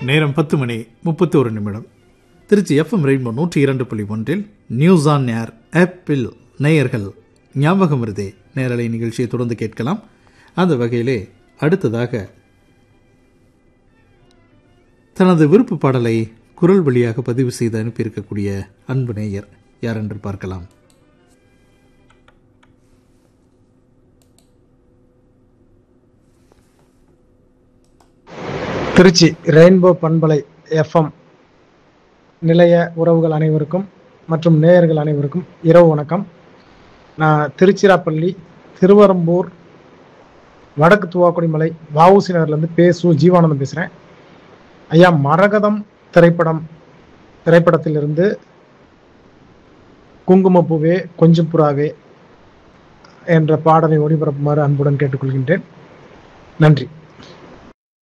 நேரம் பத்து மணி முப்பத்தி ஒரு நிமிடம் திருச்சி எஃப்எம் ரெயின்போ நூற்றி இரண்டு புள்ளி ஒன்றில் நியூஸ் ஆன் ஏர் ஆப்பிள் நேயர்கள் ஞாபகம் இருதே நேரலை நிகழ்ச்சியை தொடர்ந்து கேட்கலாம் அந்த வகையிலே அடுத்ததாக தனது விருப்ப பாடலை குரல் வழியாக பதிவு செய்து அனுப்பியிருக்கக்கூடிய அன்பு நேயர் யார் என்று பார்க்கலாம் திருச்சி ரெயின்போ பண்பலை எஃப்எம் நிலைய உறவுகள் அனைவருக்கும் மற்றும் நேயர்கள் அனைவருக்கும் இரவு வணக்கம் நான் திருச்சிராப்பள்ளி திருவரம்பூர் வடக்கு துவாக்குடிமலை வஉசி நகர்லேருந்து பேசு ஜீவானந்தம் பேசுகிறேன் ஐயா மரகதம் திரைப்படம் திரைப்படத்திலிருந்து குங்குமப்பூவே கொஞ்சம் புறாவே என்ற பாடலை ஒளிபரப்புமாறு அன்புடன் கேட்டுக்கொள்கின்றேன் நன்றி